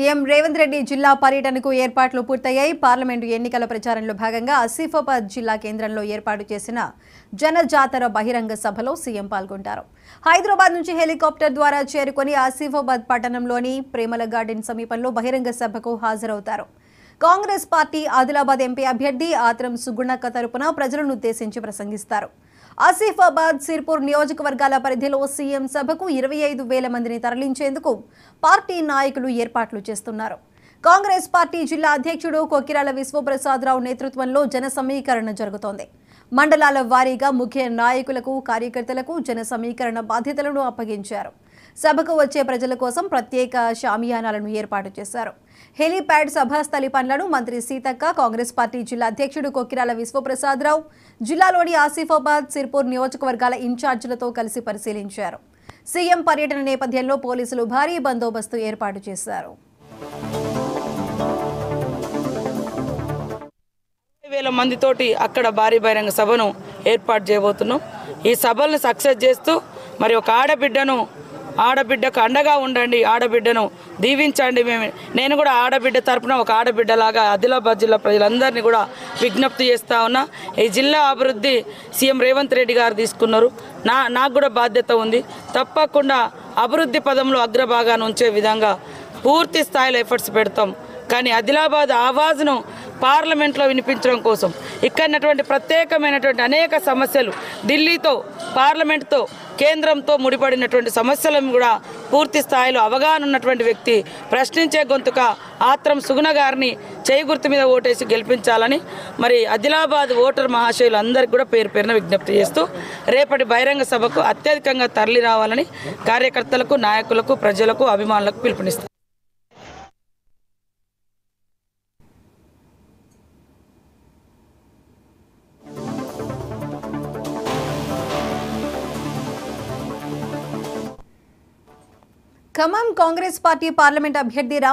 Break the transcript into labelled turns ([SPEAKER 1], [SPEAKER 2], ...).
[SPEAKER 1] CM Revanth Reddy జిల్లా పర్యటనకు ఏర్పాట్లు పూర్తయ్యాయి పార్లమెంటు ఎన్నికల ప్రచారంలో భాగంగా ఆసిఫాబాద్ జిల్లా కేంద్రంలో ఏర్పాటు చేసిన జనజాతర బహిరంగ సభలో సీఎం పాల్గొంటారు హైదరాబాద్ నుంచి హెలికాప్టర్ ద్వారా చేరుకొని ఆసిఫాబాద్ పట్టణంలోని ప్రేమల గార్డెన్ సమీపంలో బహిరంగ సభకు హాజరవుతారు కాంగ్రెస్ పార్టీ ఆదిలాబాద్ ఎంపీ అభ్యర్థి ఆత్రం సుగుణక్క తరపున ప్రజలను ఉద్దేశించి ప్రసంగిస్తారు ఆసిఫాబాద్ సిర్పూర్ నియోజకవర్గాల పరిధిలో సీఎం సభకు ఇరవై ఐదు వేల మందిని తరలించేందుకు పార్టీ నాయకులు ఏర్పాట్లు చేస్తున్నారు కాంగ్రెస్ పార్టీ జిల్లా అధ్యక్షుడు కొక్కిరాల విశ్వప్రసాదరావు నేతృత్వంలో జన సమీకరణ జరుగుతోంది మండలాల వారీగా ముఖ్య నాయకులకు కార్యకర్తలకు జన సమీకరణ బాధ్యతలను అప్పగించారు సభకు వచ్చే ప్రజల కోసం ప్రత్యేక షామియానాలను ఏర్పాటు చేశారు హెలీప్యాడ్ సభాస్థలి పనులను మంత్రి సీతక్క కాంగ్రెస్ పార్టీ జిల్లా అధ్యక్షుడు కొక్కిరాల విశ్వప్రసాదరావు జిల్లాలోని ఆసిఫాబాద్ సిర్పూర్ నియోజకవర్గాల ఇన్ఛార్జీలతో కలిసి పరిశీలించారు సీఎం పర్యటన నేపథ్యంలో పోలీసులు భారీ బందోబస్తు ఏర్పాటు చేశారు
[SPEAKER 2] వేల మందితోటి అక్కడ భారీ బహిరంగ సభను ఏర్పాటు చేయబోతున్నాం ఈ సభలను సక్సెస్ చేస్తూ మరి ఒక ఆడబిడ్డను ఆడబిడ్డకు అండగా ఉండండి ఆడబిడ్డను దీవించండి మేము నేను కూడా ఆడబిడ్డ తరపున ఒక ఆడబిడ్డలాగా ఆదిలాబాద్ జిల్లా ప్రజలందరినీ కూడా విజ్ఞప్తి చేస్తా ఉన్నా ఈ జిల్లా అభివృద్ధి సీఎం రేవంత్ రెడ్డి గారు తీసుకున్నారు నా నాకు కూడా బాధ్యత ఉంది తప్పకుండా అభివృద్ధి పదంలో అగ్రభాగాన్ని ఉంచే విధంగా పూర్తి స్థాయిలో ఎఫర్ట్స్ పెడతాం కానీ ఆదిలాబాద్ ఆవాజ్ను పార్లమెంట్లో వినిపించడం కోసం ఇక్కడటువంటి ప్రత్యేకమైనటువంటి అనేక సమస్యలు ఢిల్లీతో పార్లమెంట్తో కేంద్రంతో ముడిపడినటువంటి సమస్యలను కూడా పూర్తి స్థాయిలో అవగాహన ఉన్నటువంటి వ్యక్తి ప్రశ్నించే గొంతుక ఆత్రం సుగుణ గారిని చేయి గుర్తు మీద ఓటేసి గెలిపించాలని మరి ఆదిలాబాద్ ఓటర్ మహాశయులు అందరికీ కూడా పేరు పేరున విజ్ఞప్తి చేస్తూ రేపటి బహిరంగ సభకు అత్యధికంగా తరలి రావాలని కార్యకర్తలకు నాయకులకు ప్రజలకు అభిమానులకు పిలుపునిస్తారు
[SPEAKER 1] ఖమ్మం కాంగ్రెస్ పార్టీ పార్లమెంట్ అభ్యర్థి